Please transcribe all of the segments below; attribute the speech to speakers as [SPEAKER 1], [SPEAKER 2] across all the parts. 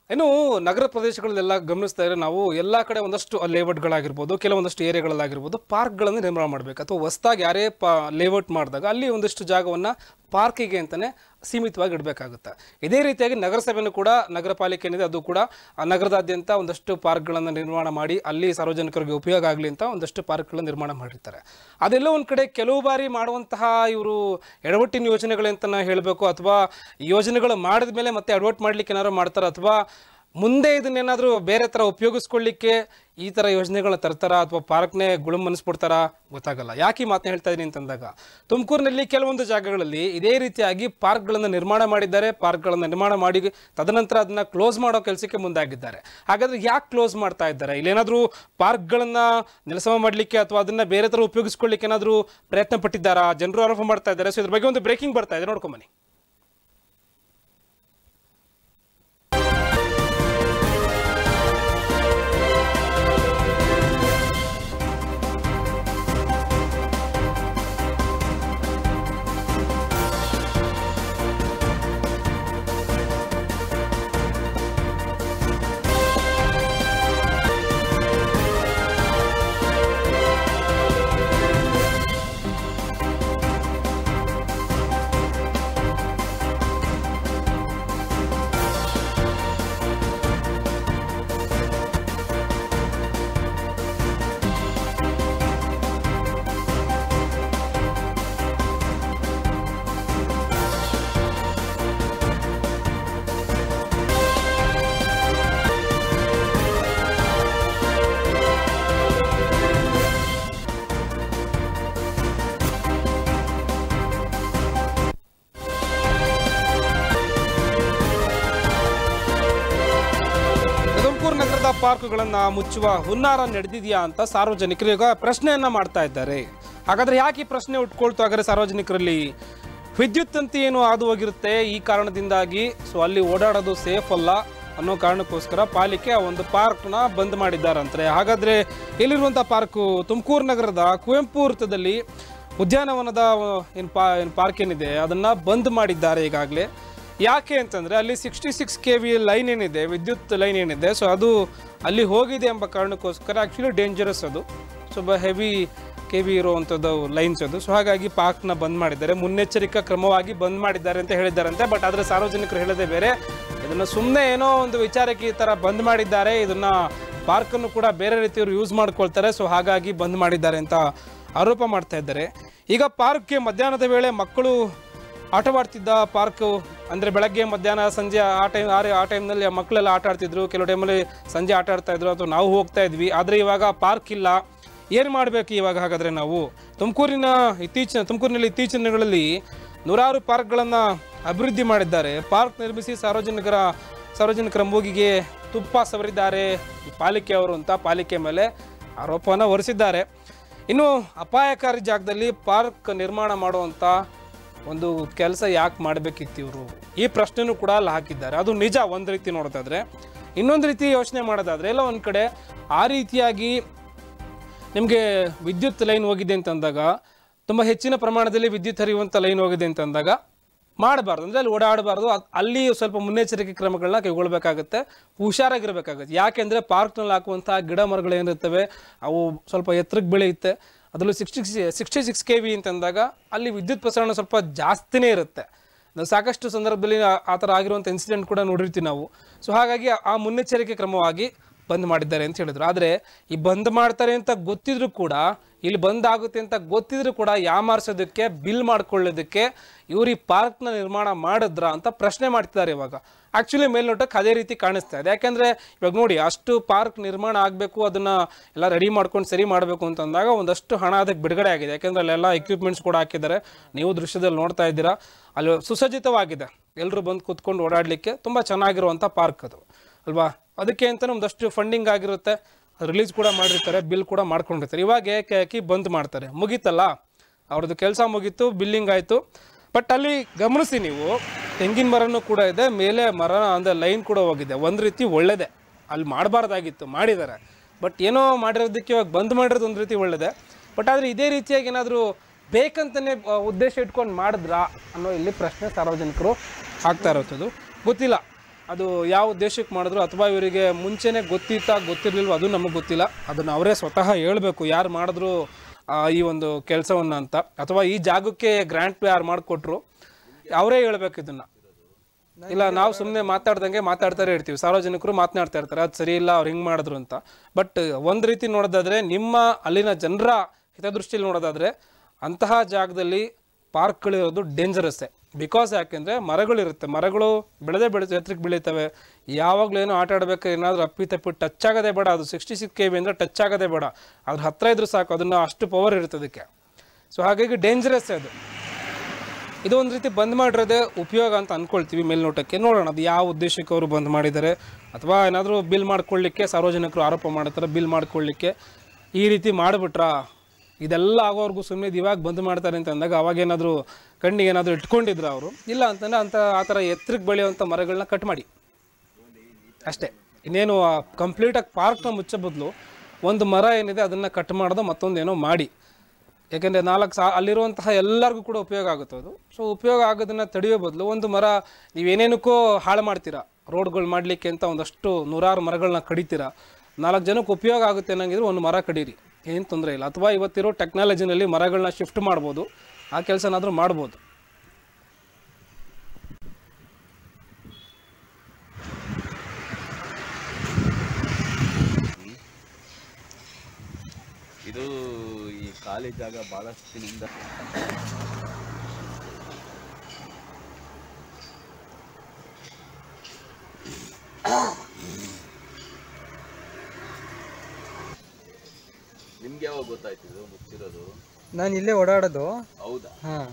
[SPEAKER 1] ಇನ್ನು ನಗರ ಪ್ರದೇಶಗಳಲ್ಲೆಲ್ಲ ಗಮನಿಸ್ತಾ ಇದ್ರೆ ನಾವು ಎಲ್ಲ ಕಡೆ ಒಂದಷ್ಟು ಲೇಔಟ್ಗಳಾಗಿರ್ಬೋದು ಕೆಲವೊಂದಷ್ಟು ಏರಿಯಾಗಳಲ್ಲಾಗಿರ್ಬೋದು ಪಾರ್ಕ್ಗಳನ್ನು ನಿರ್ಮಾಣ ಮಾಡಬೇಕು ಅಥವಾ ಹೊಸದಾಗಿ ಯಾರೇ ಪಾ ಲೇಔಟ್ ಮಾಡಿದಾಗ ಅಲ್ಲಿ ಒಂದಷ್ಟು ಜಾಗವನ್ನು ಪಾರ್ಕಿಗೆ ಅಂತಲೇ ಸೀಮಿತವಾಗಿ ಇಡಬೇಕಾಗುತ್ತೆ ಇದೇ ರೀತಿಯಾಗಿ ನಗರಸಭೆನೂ ಕೂಡ ನಗರ ಪಾಲಿಕೆ ಏನಿದೆ ಅದು ಕೂಡ ಆ ನಗರದಾದ್ಯಂತ ಒಂದಷ್ಟು ಪಾರ್ಕ್ಗಳನ್ನು ನಿರ್ಮಾಣ ಮಾಡಿ ಅಲ್ಲಿ ಸಾರ್ವಜನಿಕರಿಗೆ ಉಪಯೋಗ ಆಗಲಿ ಅಂತ ಒಂದಷ್ಟು ಪಾರ್ಕ್ಗಳನ್ನು ನಿರ್ಮಾಣ ಮಾಡಿರ್ತಾರೆ ಅದೆಲ್ಲ ಒಂದು ಕಡೆ ಕೆಲವು ಬಾರಿ ಮಾಡುವಂತಹ ಇವರು ಎಡವಟ್ಟಿನ ಯೋಜನೆಗಳಂತ ಹೇಳಬೇಕು ಅಥವಾ ಯೋಜನೆಗಳು ಮಾಡಿದ ಮೇಲೆ ಮತ್ತೆ ಎಡವಟ್ಟು ಮಾಡ್ಲಿಕ್ಕೆ ಏನಾದ್ರು ಮಾಡ್ತಾರೆ ಅಥವಾ ಮುಂದೆ ಇದನ್ನೇನಾದರೂ ಬೇರೆ ಥರ ಉಪಯೋಗಿಸ್ಕೊಳ್ಳಿಕ್ಕೆ ಈ ಥರ ಯೋಜನೆಗಳನ್ನ ತರ್ತಾರ ಅಥವಾ ಪಾರ್ಕ್ನೇ ಗುಳುಮನಿಸ್ಬಿಡ್ತಾರಾ ಗೊತ್ತಾಗಲ್ಲ ಯಾಕೆ ಈ ಮಾತನ್ನ ಹೇಳ್ತಾ ಇದ್ದೀನಿ ಅಂತಂದಾಗ ತುಮಕೂರಿನಲ್ಲಿ ಕೆಲವೊಂದು ಜಾಗಗಳಲ್ಲಿ ಇದೇ ರೀತಿಯಾಗಿ ಪಾರ್ಕ್ಗಳನ್ನು ನಿರ್ಮಾಣ ಮಾಡಿದ್ದಾರೆ ಪಾರ್ಕ್ಗಳನ್ನು ನಿರ್ಮಾಣ ಮಾಡಿ ತದನಂತರ ಅದನ್ನ ಕ್ಲೋಸ್ ಮಾಡೋ ಕೆಲಸಕ್ಕೆ ಮುಂದಾಗಿದ್ದಾರೆ ಹಾಗಾದ್ರೆ ಯಾಕೆ ಕ್ಲೋಸ್ ಮಾಡ್ತಾ ಇದ್ದಾರೆ ಇಲ್ಲೇನಾದರೂ ಪಾರ್ಕ್ಗಳನ್ನು ನೆಲಸಮ ಮಾಡಲಿಕ್ಕೆ ಅಥವಾ ಅದನ್ನ ಬೇರೆ ಥರ ಉಪಯೋಗಿಸ್ಕೊಳ್ಳಿಕ್ಕೆ ಏನಾದರೂ ಪ್ರಯತ್ನ ಪಟ್ಟಿದ್ದಾರಾ ಜನರು ಆರೋಪ ಮಾಡ್ತಾ ಇದ್ದಾರೆ ಸೊ ಇದ್ರ ಬಗ್ಗೆ ಒಂದು ಬ್ರೇಕಿಂಗ್ ಬರ್ತಾ ಇದೆ ನೋಡ್ಕೊಂಬನ್ನಿ ತುಮಕೂರು ನಗರದ ಪಾರ್ಕ್ಗಳನ್ನು ಮುಚ್ಚುವ ಹುನ್ನಾರ ನಡೆದಿದೆಯಾ ಅಂತ ಸಾರ್ವಜನಿಕರು ಈಗ ಪ್ರಶ್ನೆಯನ್ನ ಮಾಡ್ತಾ ಇದ್ದಾರೆ ಹಾಗಾದ್ರೆ ಯಾಕೆ ಈ ಪ್ರಶ್ನೆ ಉಟ್ಕೊಳ್ತು ಹಾಗಾದ್ರೆ ಸಾರ್ವಜನಿಕರಲ್ಲಿ ವಿದ್ಯುತ್ ತಂತಿ ಏನು ಹಾದು ಹೋಗಿರುತ್ತೆ ಈ ಕಾರಣದಿಂದಾಗಿ ಸೊ ಅಲ್ಲಿ ಓಡಾಡೋದು ಸೇಫ್ ಅಲ್ಲ ಅನ್ನೋ ಕಾರಣಕ್ಕೋಸ್ಕರ ಪಾಲಿಕೆ ಆ ಒಂದು ಪಾರ್ಕ್ನ ಬಂದ್ ಮಾಡಿದ್ದಾರಂತಾರೆ ಹಾಗಾದ್ರೆ ಎಲ್ಲಿರುವಂಥ ಪಾರ್ಕು ತುಮಕೂರು ನಗರದ ಕುವೆಂಪು ವೃತ್ತದಲ್ಲಿ ಉದ್ಯಾನವನದ ಏನು ಪಾ ಏನು ಪಾರ್ಕ್ ಏನಿದೆ ಅದನ್ನು ಬಂದ್ ಮಾಡಿದ್ದಾರೆ ಈಗಾಗಲೇ ಯಾಕೆ ಅಂತಂದರೆ ಅಲ್ಲಿ sixty six K V line ಏನಿದೆ ವಿದ್ಯುತ್ ಲೈನ್ ಏನಿದೆ ಸೊ ಅದು ಅಲ್ಲಿ ಹೋಗಿದೆ ಎಂಬ ಕಾರಣಕ್ಕೋಸ್ಕರ ಆ್ಯಕ್ಚುಲಿ ಡೇಂಜರಸ್ ಅದು ಸ್ವಲ್ಪ ಹೆವಿ ಕೆ ವಿ ಇರುವಂಥದ್ದು ಲೈನ್ಸ್ ಅದು ಸೊ ಹಾಗಾಗಿ ಪಾರ್ಕ್ನ ಬಂದ್ ಮಾಡಿದ್ದಾರೆ ಮುನ್ನೆಚ್ಚರಿಕಾ ಕ್ರಮವಾಗಿ ಬಂದ್ ಮಾಡಿದ್ದಾರೆ ಅಂತ ಹೇಳಿದ್ದಾರಂತೆ ಬಟ್ ಆದರೆ ಸಾರ್ವಜನಿಕರು ಹೇಳೋದೇ ಬೇರೆ ಇದನ್ನು ಸುಮ್ಮನೆ ಏನೋ ಒಂದು ವಿಚಾರಕ್ಕೆ ಈ ಥರ ಬಂದ್ ಮಾಡಿದ್ದಾರೆ ಇದನ್ನು ಪಾರ್ಕನ್ನು ಕೂಡ ಬೇರೆ ರೀತಿಯವರು ಯೂಸ್ ಮಾಡ್ಕೊಳ್ತಾರೆ ಸೊ ಹಾಗಾಗಿ ಬಂದ್ ಮಾಡಿದ್ದಾರೆ ಅಂತ ಆರೋಪ ಮಾಡ್ತಾ ಇದ್ದಾರೆ ಈಗ ಪಾರ್ಕ್ಗೆ ಮಧ್ಯಾಹ್ನದ ವೇಳೆ ಮಕ್ಕಳು ಆಟವಾಡ್ತಿದ್ದ ಪಾರ್ಕ್ ಅಂದರೆ ಬೆಳಗ್ಗೆ ಮಧ್ಯಾಹ್ನ ಸಂಜೆ ಆ ಟೈಮ್ ಆ ಆ ಟೈಮ್ನಲ್ಲಿ ಮಕ್ಕಳೆಲ್ಲ ಆಟ ಆಡ್ತಿದ್ರು ಕೆಲವು ಟೈಮಲ್ಲಿ ಸಂಜೆ ಆಟ ಆಡ್ತಾ ಇದ್ರು ಅಥವಾ ನಾವು ಹೋಗ್ತಾ ಇದ್ವಿ ಆದರೆ ಇವಾಗ ಪಾರ್ಕ್ ಇಲ್ಲ ಏನು ಮಾಡಬೇಕು ಇವಾಗ ಹಾಗಾದರೆ ನಾವು ತುಮಕೂರಿನ ಇತ್ತೀಚಿನ ತುಮಕೂರಿನಲ್ಲಿ ಇತ್ತೀಚಿನ ದಿನಗಳಲ್ಲಿ ನೂರಾರು ಪಾರ್ಕ್ಗಳನ್ನು ಅಭಿವೃದ್ಧಿ ಮಾಡಿದ್ದಾರೆ ಪಾರ್ಕ್ ನಿರ್ಮಿಸಿ ಸಾರ್ವಜನಿಕರ ಸಾರ್ವಜನಿಕರ ಮೂಗಿಗೆ ತುಪ್ಪ ಸವರಿದ್ದಾರೆ ಈ ಪಾಲಿಕೆಯವರು ಅಂತ ಪಾಲಿಕೆ ಮೇಲೆ ಆರೋಪವನ್ನು ಹೊರಿಸಿದ್ದಾರೆ ಇನ್ನು ಅಪಾಯಕಾರಿ ಜಾಗದಲ್ಲಿ ಪಾರ್ಕ್ ನಿರ್ಮಾಣ ಮಾಡುವಂಥ ಒಂದು ಕೆಲಸ ಯಾಕೆ ಮಾಡಬೇಕಿತ್ತು ಇವರು ಈ ಪ್ರಶ್ನೆನೂ ಕೂಡ ಅಲ್ಲಿ ಹಾಕಿದ್ದಾರೆ ಅದು ನಿಜ ಒಂದು ರೀತಿ ನೋಡೋದಾದ್ರೆ ಇನ್ನೊಂದು ರೀತಿ ಯೋಚನೆ ಮಾಡೋದಾದ್ರೆ ಎಲ್ಲ ಒಂದು ಕಡೆ ಆ ರೀತಿಯಾಗಿ ನಿಮಗೆ ವಿದ್ಯುತ್ ಲೈನ್ ಹೋಗಿದೆ ಅಂತಂದಾಗ ತುಂಬ ಹೆಚ್ಚಿನ ಪ್ರಮಾಣದಲ್ಲಿ ವಿದ್ಯುತ್ ಹರಿಯುವಂಥ ಲೈನ್ ಹೋಗಿದೆ ಅಂತಂದಾಗ ಮಾಡಬಾರ್ದು ಅಂದರೆ ಅಲ್ಲಿ ಓಡಾಡಬಾರ್ದು ಅದ್- ಅಲ್ಲಿ ಸ್ವಲ್ಪ ಮುನ್ನೆಚ್ಚರಿಕೆ ಕ್ರಮಗಳನ್ನ ಕೈಗೊಳ್ಳಬೇಕಾಗುತ್ತೆ ಹುಷಾರಾಗಿರ್ಬೇಕಾಗುತ್ತೆ ಯಾಕೆಂದರೆ ಪಾರ್ಕ್ನಲ್ಲಿ ಹಾಕುವಂಥ ಗಿಡ ಮರಗಳೇನಿರ್ತವೆ ಅವು ಸ್ವಲ್ಪ ಎತ್ತರಕ್ಕೆ ಬೆಳೆಯುತ್ತೆ ಅದರಲ್ಲೂ sixty sixty six K V ಅಂತಂದಾಗ ಅಲ್ಲಿ ವಿದ್ಯುತ್ ಪ್ರಸರಣ ಸ್ವಲ್ಪ ಜಾಸ್ತಿನೇ ಇರುತ್ತೆ ನಾವು ಸಾಕಷ್ಟು ಸಂದರ್ಭದಲ್ಲಿ ಆ- ಆ ಥರ ಆಗಿರುವಂಥ ಇನ್ಸಿಡೆಂಟ್ ಕೂಡ ನೋಡಿರ್ತೀವಿ ನಾವು ಸೊ ಹಾಗಾಗಿ ಆ ಮುನ್ನೆಚ್ಚರಿಕೆ ಕ್ರಮವಾಗಿ ಬಂದ್ ಮಾಡಿದ್ದಾರೆ ಅಂತ ಹೇಳಿದ್ರು ಆದರೆ ಈ ಬಂದ್ ಮಾಡ್ತಾರೆ ಅಂತ ಗೊತ್ತಿದ್ರು ಕೂಡ ಇಲ್ಲಿ ಬಂದ್ ಆಗುತ್ತೆ ಅಂತ ಗೊತ್ತಿದ್ರು ಕೂಡ ಯಾಮಾರಿಸೋದಕ್ಕೆ ಬಿಲ್ ಮಾಡ್ಕೊಳ್ಳೋದಕ್ಕೆ ಇವ್ರು ಈ ಪಾರ್ಕ್ನ ನಿರ್ಮಾಣ ಮಾಡಿದ್ರ ಅಂತ ಪ್ರಶ್ನೆ ಮಾಡ್ತಿದ್ದಾರೆ ಇವಾಗ ಆ್ಯಕ್ಚುಲಿ ಮೇಲ್ನೋಟಕ್ಕೆ ಅದೇ ರೀತಿ ಕಾಣಿಸ್ತಾ ಇದೆ ಯಾಕೆಂದರೆ ಇವಾಗ ನೋಡಿ ಅಷ್ಟು ಪಾರ್ಕ್ ನಿರ್ಮಾಣ ಆಗಬೇಕು ಅದನ್ನು ಎಲ್ಲ ರೆಡಿ ಮಾಡ್ಕೊಂಡು ಸರಿ ಮಾಡಬೇಕು ಅಂತಂದಾಗ ಒಂದಷ್ಟು ಹಣ ಅದಕ್ಕೆ ಬಿಡುಗಡೆ ಆಗಿದೆ ಯಾಕೆಂದರೆ ಅಲ್ಲೆಲ್ಲ ಎಕ್ವಿಪ್ಮೆಂಟ್ಸ್ ಕೂಡ ಹಾಕಿದ್ದಾರೆ ನೀವು ದೃಶ್ಯದಲ್ಲಿ ನೋಡ್ತಾ ಇದ್ದೀರಾ ಅಲ್ಲಿ ಸುಸಜ್ಜಿತವಾಗಿದೆ ಎಲ್ಲರೂ ಬಂದು ಕೂತ್ಕೊಂಡು ಓಡಾಡಲಿಕ್ಕೆ ತುಂಬ ಚೆನ್ನಾಗಿರುವಂಥ ಪಾರ್ಕ್ ಅದು ಅಲ್ವಾ ಅದಕ್ಕೆ ಅಂತಲೇ ಒಂದಷ್ಟು ಫಂಡಿಂಗ್ ಆಗಿರುತ್ತೆ ರಿಲೀಸ್ ಕೂಡ ಮಾಡಿರ್ತಾರೆ ಬಿಲ್ ಕೂಡ ಮಾಡ್ಕೊಂಡಿರ್ತಾರೆ ಇವಾಗ ಏಕೆ ಹಾಕಿ ಬಂದ್ ಮಾಡ್ತಾರೆ ಮುಗೀತಲ್ಲ ಅವ್ರದ್ದು ಕೆಲಸ ಮುಗೀತು ಬಿಲ್ಲಿಂಗ್ ಆಯಿತು ಬಟ್ ಅಲ್ಲಿ ಗಮನಿಸಿ ನೀವು ತೆಂಗಿನ ಮರನೂ ಕೂಡ ಇದೆ ಮೇಲೆ ಮರ ಅಂದರೆ ಲೈನ್ ಕೂಡ ಹೋಗಿದೆ ಒಂದು ರೀತಿ ಒಳ್ಳೆಯದೇ ಅಲ್ಲಿ ಮಾಡಬಾರ್ದಾಗಿತ್ತು ಮಾಡಿದ್ದಾರೆ ಬಟ್ ಏನೋ ಮಾಡಿರೋದಕ್ಕೆ ಇವಾಗ ಬಂದ್ ಮಾಡಿರೋದು ಒಂದು ರೀತಿ ಒಳ್ಳೆಯದೇ ಬಟ್ ಆದರೆ ಇದೇ ರೀತಿಯಾಗಿ ಏನಾದರೂ ಬೇಕಂತಲೇ ಆ, ಉದ್ದೇಶ ಇಟ್ಕೊಂಡು ಮಾಡಿದ್ರಾ ಅನ್ನೋ ಇಲ್ಲಿ ಪ್ರಶ್ನೆ ಸಾರ್ವಜನಿಕರು ಆಗ್ತಾ ಇರೋದು ಗೊತ್ತಿಲ್ಲ ಅದು ಯಾವ ಉದ್ದೇಶಕ್ಕೆ ಮಾಡಿದ್ರು ಅಥವಾ ಇವರಿಗೆ ಮುಂಚೆನೇ ಗೊತ್ತಿತ್ತಾ ಗೊತ್ತಿರಲಿಲ್ವೋ ಅದು ನಮಗೆ ಗೊತ್ತಿಲ್ಲ ಅದನ್ನು ಅವರೇ ಸ್ವತಃ ಹೇಳಬೇಕು ಯಾರು ಮಾಡಿದ್ರು ಆ, ಈ ಒಂದು ಕೆಲಸವನ್ನು ಅಂತ ಅಥವಾ ಈ ಜಾಗಕ್ಕೆ ಗ್ರ್ಯಾಂಟ್ ಯಾರು ಮಾಡಿಕೊಟ್ರು ಅವರೇ ಹೇಳ್ಬೇಕು ಇದನ್ನ ಇಲ್ಲ ನಾವು ಸುಮ್ಮನೆ ಮಾತಾಡ್ದಂಗೆ ಮಾತಾಡ್ತಾನೆ ಇರ್ತೀವಿ ಸಾರ್ವಜನಿಕರು ಮಾತನಾಡ್ತಾ ಇರ್ತಾರೆ ಅದು ಸರಿ ಇಲ್ಲ ಅವ್ರು ಹಿಂಗೆ ಮಾಡಿದ್ರು ಅಂತ ಬಟ್ ಒಂದು ರೀತಿ ನೋಡೋದಾದ್ರೆ ನಿಮ್ಮ ಅಲ್ಲಿನ ಜನರ ಹಿತದೃಷ್ಟಿಯಲ್ಲಿ ನೋಡೋದಾದ್ರೆ ಅಂತಹ ಜಾಗದಲ್ಲಿ ಪಾರ್ಕ್ಗಳಿರೋದು ಡೇಂಜರಸ್ಸೇ ಬಿಕಾಸ್ ಯಾಕೆಂದರೆ ಮರಗಳಿರುತ್ತೆ ಮರಗಳು ಬೆಳೆದೇ ಬೆಳೆ ಎತ್ತರಕ್ಕೆ ಬೆಳೀತವೆ ಯಾವಾಗಲೂ ಏನೋ ಆಟ ಆಡಬೇಕು ಏನಾದರೂ ಅಪ್ಪಿ ತಪ್ಪಿ ಟಚ್ ಆಗೋದೇ ಬೇಡ ಅದು ಸಿಕ್ಸ್ಟಿ ಸಿಕ್ಸ್ ಕೆ ಬಿ ಅಂದರೆ ಟಚ್ ಆಗೋದೇ ಬೇಡ ಅದ್ರ ಹತ್ತಿರ ಇದ್ರೂ ಸಾಕು ಅದನ್ನು ಅಷ್ಟು ಪವರ್ ಇರುತ್ತೆ ಅದಕ್ಕೆ ಸೊ ಹಾಗಾಗಿ ಡೇಂಜರಸ್ ಅದು ಇದು ಒಂದು ರೀತಿ ಬಂದ್ ಮಾಡಿರೋದೇ ಉಪಯೋಗ ಅಂತ ಅಂದ್ಕೊಳ್ತೀವಿ ಮೇಲ್ನೋಟಕ್ಕೆ ನೋಡೋಣ ಅದು ಯಾವ ಉದ್ದೇಶಕ್ಕೆ ಅವರು ಬಂದ್ ಮಾಡಿದ್ದಾರೆ ಅಥವಾ ಏನಾದರೂ ಬಿಲ್ ಮಾಡ್ಕೊಳ್ಳಿಕ್ಕೆ ಸಾರ್ವಜನಿಕರು ಆರೋಪ ಮಾಡ್ತಾರೆ ಬಿಲ್ ಮಾಡ್ಕೊಳ್ಳಿಕ್ಕೆ ಈ ರೀತಿ ಮಾಡಿಬಿಟ್ರಾ ಇದೆಲ್ಲ ಆಗೋವರೆಗೂ ಸುಮ್ಮನೆ ಇವಾಗ ಬಂದ್ ಮಾಡ್ತಾರೆ ಅಂತ ಅಂದಾಗ ಅವಾಗೇನಾದರೂ ಕಣ್ಣಿಗೆ ಏನಾದರೂ ಇಟ್ಕೊಂಡಿದ್ರ ಅವರು ಇಲ್ಲ ಅಂತಂದರೆ ಅಂಥ ಆ ಥರ ಎತ್ತರಕ್ಕೆ ಬೆಳೆಯುವಂಥ ಮರಗಳನ್ನ ಕಟ್ ಮಾಡಿ ಅಷ್ಟೇ ಇನ್ನೇನು ಕಂಪ್ಲೀಟಾಗಿ ಪಾರ್ಕ್ನ ಮುಚ್ಚೋ ಬದಲು ಒಂದು ಮರ ಏನಿದೆ ಅದನ್ನು ಕಟ್ ಮಾಡೋದು ಮತ್ತೊಂದೇನೋ ಮಾಡಿ ಯಾಕೆಂದರೆ ನಾಲ್ಕು ಸಾ ಅಲ್ಲಿರುವಂತಹ ಎಲ್ಲರಿಗೂ ಕೂಡ ಉಪಯೋಗ ಆಗುತ್ತೆ ಅದು ಸೊ ಉಪಯೋಗ ಆಗೋದನ್ನು ತಡೆಯೋ ಬದಲು ಒಂದು ಮರ ನೀವೇನೇನಕ್ಕೋ ಹಾಳು ಮಾಡ್ತೀರಾ ರೋಡ್ಗಳು ಮಾಡಲಿಕ್ಕೆ ಅಂತ ಒಂದಷ್ಟು ನೂರಾರು ಮರಗಳನ್ನ ಕಡಿತೀರಾ ನಾಲ್ಕು ಜನಕ್ಕೆ ಉಪಯೋಗ ಆಗುತ್ತೆ ಅನ್ನಂಗಿದ್ರೆ ಒಂದು ಮರ ಕಡೀರಿ ಏನು ತೊಂದರೆ ಇಲ್ಲ ಅಥವಾ ಇವತ್ತಿರೋ ಟೆಕ್ನಾಲಜಿನಲ್ಲಿ ಮರಗಳನ್ನ ಶಿಫ್ಟ್ ಮಾಡ್ಬೋದು ಆ ಕೆಲಸನಾದರೂ ಮಾಡ್ಬೋದು
[SPEAKER 2] ಇದು ಈ ಖಾಲಿ ಜಾಗ ಬಹಳಷ್ಟು ದಿನದಿಂದ ನಿಮ್ಗೆ ಯಾವಾಗ ಗೊತ್ತಾಯ್ತು ಇದು ಮುಚ್ಚಿರೋದು
[SPEAKER 3] ನಾನು ಇಲ್ಲೇ ಓಡಾಡೋದು
[SPEAKER 2] ಹೌದಾ
[SPEAKER 3] ಹಾಂ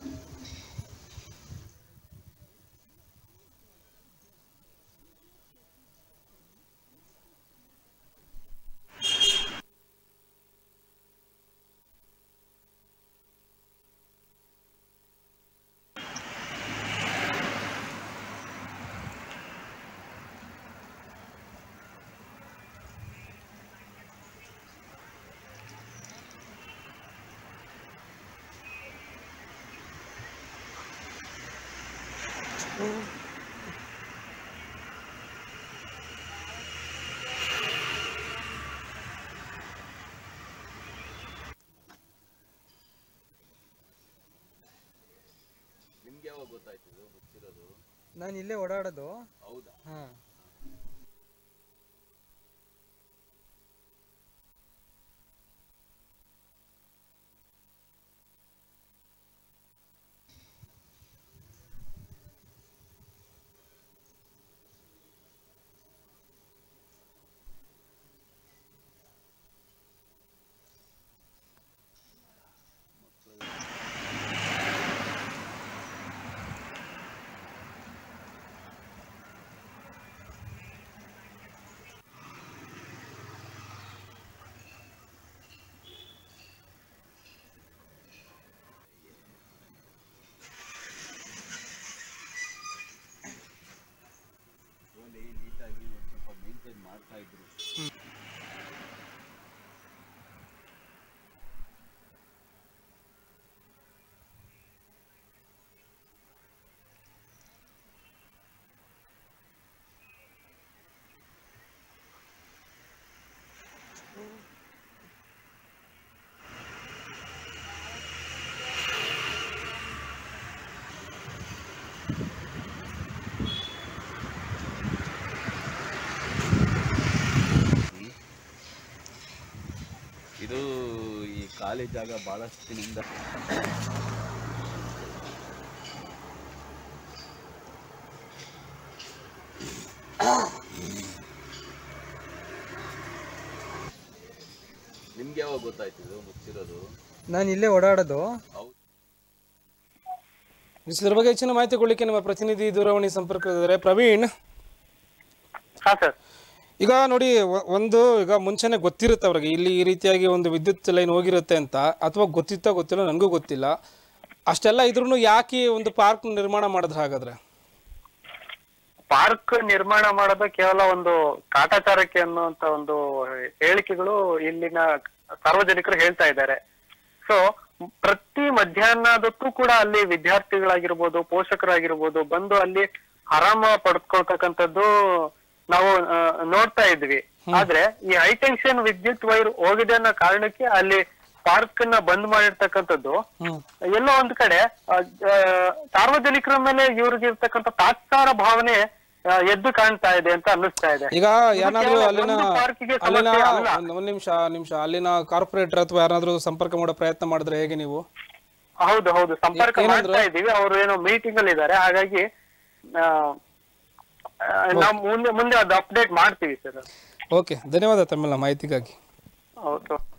[SPEAKER 2] ನಿಮ್ಗೆ ಯಾವಾಗ ಗೊತ್ತಾಯ್ತು ಇದು ಮುಚ್ಚಿರೋದು
[SPEAKER 3] ನಾನು ಇಲ್ಲೇ ಓಡಾಡೋದು
[SPEAKER 2] ಹೌದಾ
[SPEAKER 3] ಹಾಂ
[SPEAKER 2] ಓಲಿ ನೀಟಾಗಿ ಒಂದು ಸ್ವಲ್ಪ ಮೇಂಟೈನ್ ಮಾಡ್ತಾ ಇದ್ರು ಇದು ಈ ಖಾಲಿ ಜಾಗ ಬಹಳಷ್ಟು ದಿನದಿಂದ ನಿಮ್ಗೆ ಯಾವಾಗ ಗೊತ್ತಾಯ್ತು ಇದು ಮುಚ್ಚಿರೋದು
[SPEAKER 3] ನಾನು ಇಲ್ಲೇ ಓಡಾಡೋದು
[SPEAKER 2] ಹೌದು
[SPEAKER 1] ಇದ್ರ ಬಗ್ಗೆ ಹೆಚ್ಚಿನ ಮಾಹಿತಿ ಕೊಡಲಿಕ್ಕೆ ನಮ್ಮ ಪ್ರತಿನಿಧಿ ದೂರವಾಣಿ ಸಂಪರ್ಕದಿದ್ದಾರೆ ಪ್ರವೀಣ್
[SPEAKER 4] ಹಾ ಸರ್
[SPEAKER 1] ಈಗ ನೋಡಿ ಒ- ಒಂದು ಈಗ ಮುಂಚೆನೆ ಗೊತ್ತಿರುತ್ತೆ ಅವ್ರಿಗೆ ಇಲ್ಲಿ ಈ ರೀತಿಯಾಗಿ ಒಂದು ವಿದ್ಯುತ್ ಲೈನ್ ಹೋಗಿರುತ್ತೆ ಅಂತ ಅಥವಾ ಗೊತ್ತಿತ್ತೋ ಗೊತ್ತಿಲ್ಲ ನನಗೂ ಗೊತ್ತಿಲ್ಲ ಅಷ್ಟೆಲ್ಲ ಇದ್ರೂ ಯಾಕೆ ಈ ಒಂದು ಪಾರ್ಕ್ ನಿರ್ಮಾಣ ಮಾಡಿದ್ರೆ ಹಾಗಾದ್ರೆ
[SPEAKER 4] ಪಾರ್ಕ್ ನಿರ್ಮಾಣ ಮಾಡೋದು ಕೇವಲ ಒಂದು ಕಾಟಾಚಾರಕ್ಕೆ ಅನ್ನುವಂತ ಒಂದು ಹೇಳಿಕೆಗಳು ಇಲ್ಲಿನ ಸಾರ್ವಜನಿಕರು ಹೇಳ್ತಾ ಇದ್ದಾರೆ ಸೊ ಪ್ರತಿ ಮಧ್ಯಾಹ್ನದೊತ್ತು ಕೂಡ ಅಲ್ಲಿ ವಿದ್ಯಾರ್ಥಿಗಳಾಗಿರ್ಬೋದು ಪೋಷಕರಾಗಿರ್ಬೋದು ಬಂದು ಅಲ್ಲಿ ಆರಾಮ ಪಡ್ಕೊಳ್ತಕ್ಕಂಥದ್ದು ನಾವು ಆ, ನೋಡ್ತಾ ಇದ್ವಿ ಆದ್ರೆ ಈ ಹೈ ಟೆನ್ಷನ್ ವಿದ್ಯುತ್ ವೈರ್ ಹೋಗಿದೆ ಅನ್ನೋ ಕಾರಣಕ್ಕೆ ಅಲ್ಲಿ ಪಾರ್ಕ್ ನ ಬಂದ್ ಮಾಡಿರ್ತಕ್ಕಂಥದ್ದು
[SPEAKER 1] ಹ್ಮ್
[SPEAKER 4] ಎಲ್ಲೋ ಒಂದ್ ಕಡೆ ಆ, ಆ, ಸಾರ್ವಜನಿಕರ ಮೇಲೆ ಇವ್ರಿಗೆ ಇರ್ತಕ್ಕಂಥ ತಾತ್ಸಾರ ಭಾವನೆ ಆ, ಎದ್ದು ಕಾಣ್ತಾ ಇದೆ ಅಂತ ಅನ್ನಿಸ್ತಾ ಇದೆ
[SPEAKER 1] ಈಗ ಏನಾದ್ರೂ
[SPEAKER 4] ಕೇವಲ
[SPEAKER 1] ಅಲ್ಲಿನ
[SPEAKER 4] ಒಂದು ಪಾರ್ಕಿಗೆ
[SPEAKER 1] ಅಲ್ಲಿನ
[SPEAKER 4] ಸಮಸ್ಯೆ ಅಲ್ಲ.
[SPEAKER 1] ಒಂದ್ ಒಂದ್ ನಿಮಿಷ ನಿಮಿಷ ಅಲ್ಲಿನ ಕಾರ್ಪೊರೇಟರ್ ಅಥವಾ ಯಾರಾದ್ರೂ ಸಂಪರ್ಕ ಮಾಡೋ ಪ್ರಯತ್ನ ಮಾಡಿದ್ರೆ ಹೇಗೆ ನೀವು
[SPEAKER 4] ಹೌದು ಹೌದು ಸಂಪರ್ಕ
[SPEAKER 1] ಏನಂದ್ರು?
[SPEAKER 4] ಮಾಡ್ತಾ ಇದ್ದೀವಿ ಅವರು ಏನೋ ಮೀಟಿಂಗ್ ಅಲ್ಲಿ ಇದ್ದಾರೆ ಹಾಗಾಗಿ ಆ, ಆ, ನಾವು ಮುಂದೆ ಮುಂದೆ ಅದು ಅಪ್ಡೇಟ್ ಮಾಡ್ತೀವಿ ಸರ್
[SPEAKER 1] ಓಕೆ ಧನ್ಯವಾದ ತಮ್ಮೆಲ್ಲ ಮಾಹಿತಿಗಾಗಿ
[SPEAKER 4] ಓಕೆ